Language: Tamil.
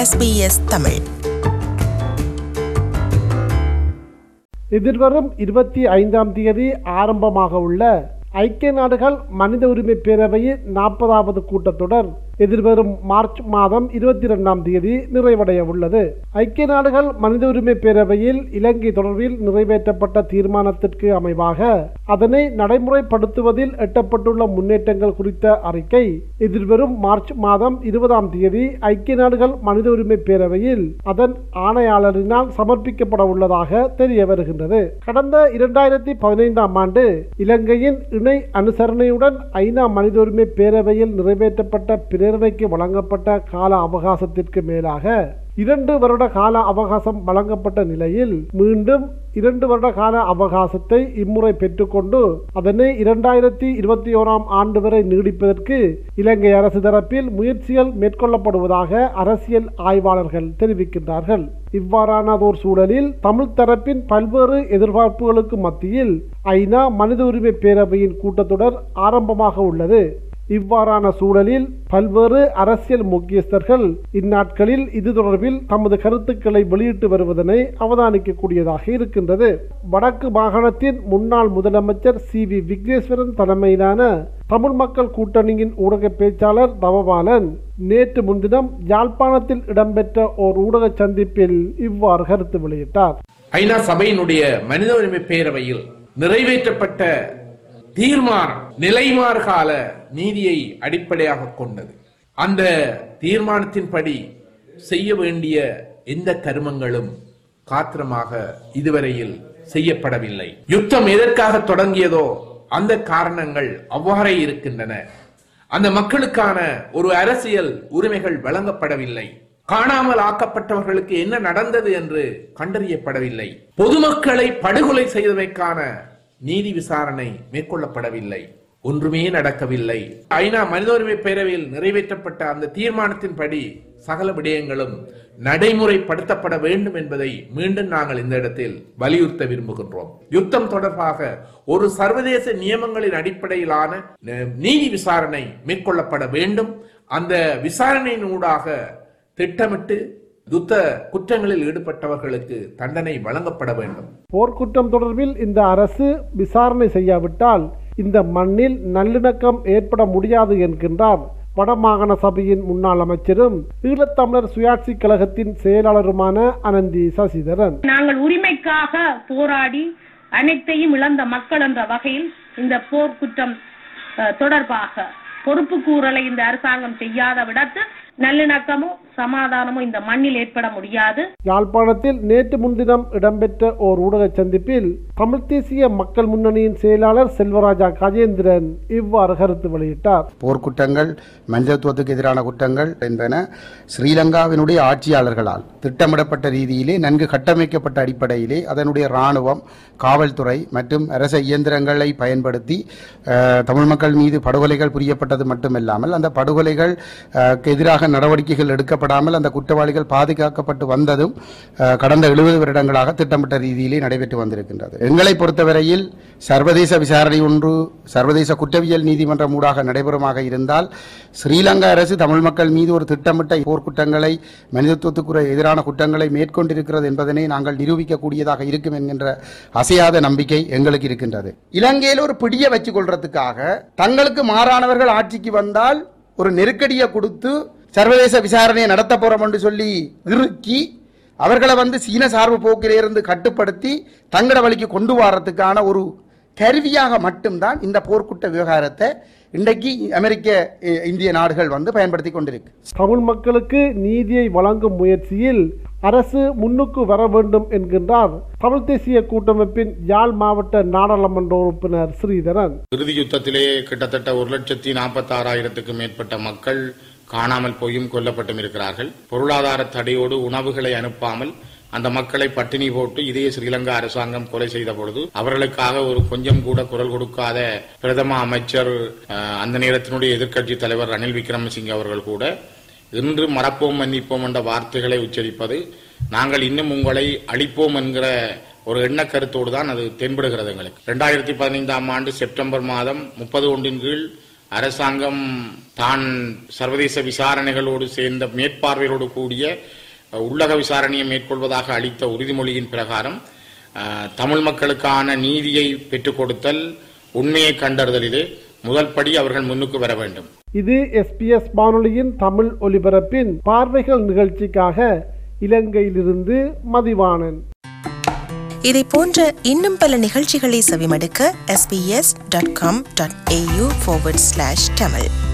SBS தமிழ் எதிர்வரும் இருபத்தி ஐந்தாம் தேதி ஆரம்பமாக உள்ள ஐக்கிய நாடுகள் மனித உரிமை பேரவையின் நாற்பதாவது கூட்டத்தொடர் எதிர்வரும் மார்ச் மாதம் இருபத்தி இரண்டாம் தேதி நிறைவடைய உள்ளது ஐக்கிய நாடுகள் மனித உரிமை பேரவையில் இலங்கை தொடர்பில் நிறைவேற்றப்பட்ட தீர்மானத்திற்கு அமைவாக அதனை நடைமுறைப்படுத்துவதில் எட்டப்பட்டுள்ள முன்னேற்றங்கள் குறித்த அறிக்கை எதிர்வரும் மார்ச் மாதம் இருபதாம் தேதி ஐக்கிய நாடுகள் மனித உரிமை பேரவையில் அதன் ஆணையாளரினால் சமர்ப்பிக்கப்பட உள்ளதாக தெரிய வருகின்றது கடந்த இரண்டாயிரத்தி பதினைந்தாம் ஆண்டு இலங்கையின் இணை அனுசரணையுடன் ஐநா மனித உரிமை பேரவையில் நிறைவேற்றப்பட்ட பிரேரணைக்கு வழங்கப்பட்ட கால அவகாசத்திற்கு மேலாக இரண்டு வருட கால அவகாசம் வழங்கப்பட்ட நிலையில் மீண்டும் இரண்டு வருட கால அவகாசத்தை இம்முறை பெற்றுக்கொண்டு அதனை இரண்டாயிரத்தி இருபத்தி ஓராம் ஆண்டு வரை நீடிப்பதற்கு இலங்கை அரசு தரப்பில் முயற்சிகள் மேற்கொள்ளப்படுவதாக அரசியல் ஆய்வாளர்கள் தெரிவிக்கின்றார்கள் இவ்வாறானதோர் சூழலில் தமிழ் தரப்பின் பல்வேறு எதிர்பார்ப்புகளுக்கு மத்தியில் ஐநா மனித உரிமை பேரவையின் கூட்டத்தொடர் ஆரம்பமாக உள்ளது இவ்வாறான சூழலில் பல்வேறு அரசியல் முக்கியஸ்தர்கள் இந்நாட்களில் இது தொடர்பில் தமது கருத்துக்களை வெளியிட்டு வருவதனை அவதானிக்கக்கூடியதாக இருக்கின்றது வடக்கு மாகாணத்தின் முன்னாள் முதலமைச்சர் சி வி விக்னேஸ்வரன் தலைமையிலான தமிழ் மக்கள் கூட்டணியின் ஊடக பேச்சாளர் தவபாலன் நேற்று முன்தினம் யாழ்ப்பாணத்தில் இடம்பெற்ற ஓர் ஊடக சந்திப்பில் இவ்வாறு கருத்து வெளியிட்டார் ஐநா சபையினுடைய மனித உரிமை பேரவையில் நிறைவேற்றப்பட்ட தீர்மானம் நிலைமாறுகால நீதியை அடிப்படையாக கொண்டது அந்த தீர்மானத்தின்படி செய்ய வேண்டிய எந்த கருமங்களும் காத்திரமாக இதுவரையில் செய்யப்படவில்லை யுத்தம் எதற்காக தொடங்கியதோ அந்த காரணங்கள் அவ்வாறே இருக்கின்றன அந்த மக்களுக்கான ஒரு அரசியல் உரிமைகள் வழங்கப்படவில்லை காணாமல் ஆக்கப்பட்டவர்களுக்கு என்ன நடந்தது என்று கண்டறியப்படவில்லை பொதுமக்களை படுகொலை செய்தமைக்கான நீதி விசாரணை மேற்கொள்ளப்படவில்லை ஒன்றுமே நடக்கவில்லை ஐநா மனித உரிமை பேரவையில் நிறைவேற்றப்பட்ட அந்த தீர்மானத்தின்படி சகல விடயங்களும் நடைமுறைப்படுத்தப்பட வேண்டும் என்பதை மீண்டும் நாங்கள் இந்த இடத்தில் வலியுறுத்த விரும்புகின்றோம் யுத்தம் தொடர்பாக ஒரு சர்வதேச நியமங்களின் அடிப்படையிலான அஹ், நீதி விசாரணை மேற்கொள்ளப்பட வேண்டும் அந்த விசாரணையின் ஊடாக திட்டமிட்டு யுத்த குற்றங்களில் ஈடுபட்டவர்களுக்கு தண்டனை வழங்கப்பட வேண்டும் போர்க்குற்றம் தொடர்பில் இந்த அரசு விசாரணை செய்யாவிட்டால் இந்த மண்ணில் நல்லிணக்கம் ஏற்பட முடியாது என்கின்றார் வடமாகாண சபையின் முன்னாள் அமைச்சரும் ஈழத்தமிழர் சுயாட்சி கழகத்தின் செயலாளருமான அனந்தி சசிதரன் நாங்கள் உரிமைக்காக போராடி அனைத்தையும் இழந்த மக்கள் என்ற வகையில் இந்த போர்க்குற்றம் அஹ், தொடர்பாக பொறுப்பு கூறலை இந்த அரசாங்கம் செய்யாத விடத்து நல்லிணக்கமோ சமாதானமோ இந்த மண்ணில் ஏற்பட முடியாது யாழ்ப்பாணத்தில் நேற்று முன்தினம் இடம்பெற்ற ஓர் ஊடக சந்திப்பில் தமிழ்த் தேசிய மக்கள் முன்னணியின் செயலாளர் செல்வராஜா கஜேந்திரன் இவ்வாறு கருத்து வெளியிட்டார் போர்க்குற்றங்கள் மனிதத்துவத்துக்கு எதிரான குற்றங்கள் என்பன ஸ்ரீலங்காவினுடைய ஆட்சியாளர்களால் திட்டமிடப்பட்ட ரீதியிலே நன்கு கட்டமைக்கப்பட்ட அடிப்படையிலே அதனுடைய இராணுவம் காவல்துறை மற்றும் அரச இயந்திரங்களை பயன்படுத்தி அஹ், தமிழ் மக்கள் மீது படுகொலைகள் புரியப்பட்டது மட்டுமல்லாமல் அந்த படுகொலைகள் அஹ், க்கு எதிராக நடவடிக்கைகள் எடுக்கப்படாமல் அந்த குற்றவாளிகள் பாதுகாக்கப்பட்டு வந்ததும் அஹ், கடந்த எழுபது வருடங்களாக திட்டமிட்ட ரீதியிலே நடைபெற்று வந்திருக்கின்றது எங்களை பொறுத்தவரையில் சர்வதேச விசாரணை ஒன்று சர்வதேச குற்றவியல் நீதிமன்றம் ஊடாக நடைபெறுமாக இருந்தால் ஸ்ரீலங்கா அரசு தமிழ் மக்கள் மீது ஒரு திட்டமிட்ட போர்க்குற்றங்களை மனிதத்துவத்துக்கு எதிரான குற்றங்களை மேற்கொண்டிருக்கிறது என்பதனை நாங்கள் நிரூபிக்கக்கூடியதாக இருக்கும் என்கின்ற அசையாத நம்பிக்கை எங்களுக்கு இருக்கின்றது இலங்கையில் ஒரு பிடிய வச்சுக் கொள்றதுக்காக தங்களுக்கு மாறானவர்கள் ஆட்சிக்கு வந்தால் ஒரு நெருக்கடியை கொடுத்து சர்வதேச விசாரணையை நடத்த போறோம் என்று சொல்லி இறுக்கி அவர்களை வந்து சீன சார்பு போக்கிலிருந்து கட்டுப்படுத்தி தங்கட வழிக்கு கொண்டு வரதுக்கான ஒரு கருவியாக மட்டும்தான் இந்த போர்க்குற்ற விவகாரத்தை இன்றைக்கு அமெரிக்க இ- இந்திய நாடுகள் வந்து பயன்படுத்தி கொண்டிருக்கு தமிழ் மக்களுக்கு நீதியை வழங்கும் முயற்சியில் அரசு முன்னுக்கு வர வேண்டும் என்கின்றார் தமிழ் தேசிய கூட்டமைப்பின் யாழ் மாவட்ட நாடாளுமன்ற உறுப்பினர் ஸ்ரீதரன் இறுதி யுத்தத்திலே கிட்டத்தட்ட ஒரு லட்சத்தி நாற்பத்தி ஆறாயிரத்துக்கும் மேற்பட்ட மக்கள் காணாமல் போயும் கொல்லப்பட்டும் இருக்கிறார்கள் பொருளாதார தடையோடு உணவுகளை அனுப்பாமல் அந்த மக்களை பட்டினி போட்டு இதே ஸ்ரீலங்கா அரசாங்கம் கொலை செய்த பொழுது அவர்களுக்காக ஒரு கொஞ்சம் கூட குரல் கொடுக்காத பிரதம அமைச்சர் அஹ், அந்த நேரத்தினுடைய எதிர்க்கட்சி தலைவர் ரணில் விக்ரமசிங்கே அவர்கள் கூட இன்று மறப்போம் மன்னிப்போம் என்ற வார்த்தைகளை உச்சரிப்பது நாங்கள் இன்னும் உங்களை அழிப்போம் என்கிற ஒரு எண்ண கருத்தோடு தான் அது தென்படுகிறது எங்களுக்கு ரெண்டாயிரத்தி பதினைந்தாம் ஆண்டு செப்டம்பர் மாதம் முப்பது ஒன்றின் கீழ் அரசாங்கம் தான் சர்வதேச விசாரணைகளோடு சேர்ந்த மேற்பார்வையோடு கூடிய அஹ், உள்ளக விசாரணையை மேற்கொள்வதாக அளித்த உறுதிமொழியின் பிரகாரம் அஹ், தமிழ் மக்களுக்கான நீதியை பெற்றுக் கொடுத்தல் உண்மையை கண்டறிதலிலே முதல் படி அவர்கள் முன்னுக்கு வர வேண்டும் இது எஸ்பிஎஸ் வானொலியின் தமிழ் ஒலிபரப்பின் பார்வைகள் நிகழ்ச்சிக்காக இலங்கையிலிருந்து மதிவாணன் இதை போன்ற இன்னும் பல நிகழ்ச்சிகளை செவிமடுக்க sbs.com.au forward slash tamil